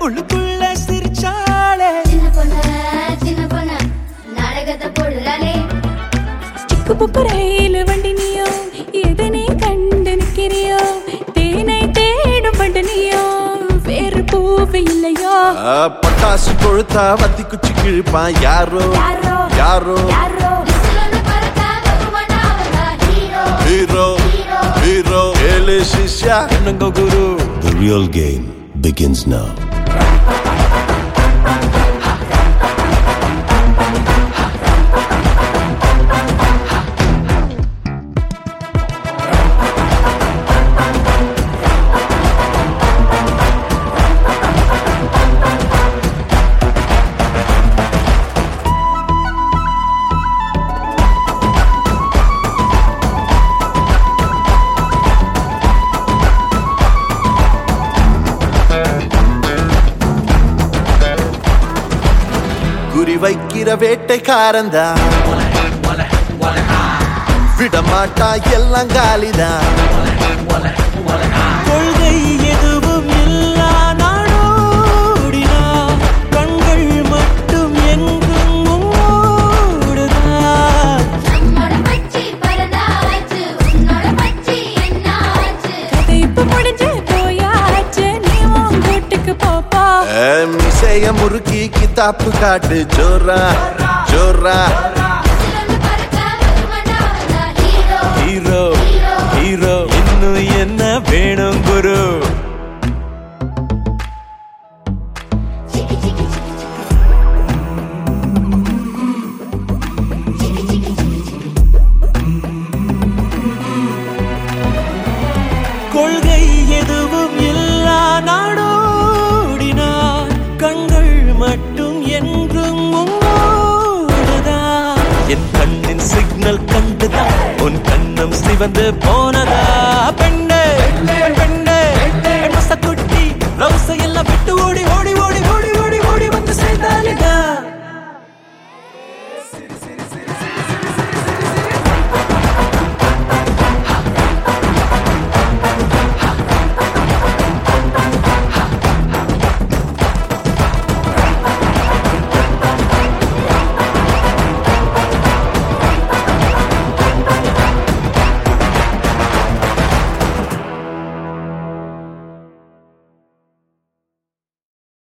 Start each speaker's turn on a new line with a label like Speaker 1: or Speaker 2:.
Speaker 1: உள்ளுக்குள்ள சிரிச்சாளே
Speaker 2: சின்ன பொண்ணு சின்ன பொண்ணு நாடகத்தை போடுறாளே
Speaker 3: சிக்கு புக்கு ரயில் வண்டி நீயோ எதனை கண்டு நிற்கிறியோ தேனை தேடும் பண்டு நீயோ வேறு பூவு இல்லையோ
Speaker 4: ஆ, பட்டாசு கொழுத்தா வத்தி குச்சி கிழிப்பான் யாரோ
Speaker 3: யாரோ
Speaker 4: யாரோ
Speaker 3: யாரோ
Speaker 2: விசிலொன்னு பறக்க வருவானா அவன்தான் ஹீரோ
Speaker 4: ஹீரோ ஹீரோ ஏழு சிஷ்யா
Speaker 1: என்னங்க குரு
Speaker 5: The real game begins now.
Speaker 4: குறி வைக்கிற வேட்டைக்காரந்தா விடமாட்டா எல்லாம் காலிதான்
Speaker 1: கொள்கை எதுவும் இல்லா நாடோடினா கண்கள் மட்டும் எங்கும் மூடுதான்
Speaker 2: நம்மோட பச்சி பரதாச்சு உன்னோட பச்சி என்னாச்சு
Speaker 3: கதை இப்ப முடிஞ்சு போயாச்சு நீ உன் வீட்டுக்கு போப்பா
Speaker 4: ஏ, மிசைய முறுக்கி கித்தாப்பு காட்டு ஜோரா ஜோரா
Speaker 2: விசிலொன்னு பறக்க வருவானா அவன்தான் ஹீரோ
Speaker 1: ஹீரோ ஹீரோ இன்னும் என்ன வேணும் குரு
Speaker 2: சிக்கி சிக்கி சிக்கி சிக்கி சிக்கி சிக்கி
Speaker 1: கொள்கை எதுவும் இல்லா நாடோடினா கண்கள் மட்டும் என்றும் மூடுதான் என் கண்ணின் சிக்னல் கண்டுதான் உன் கண்ணம் சிவந்து போனதா பெண்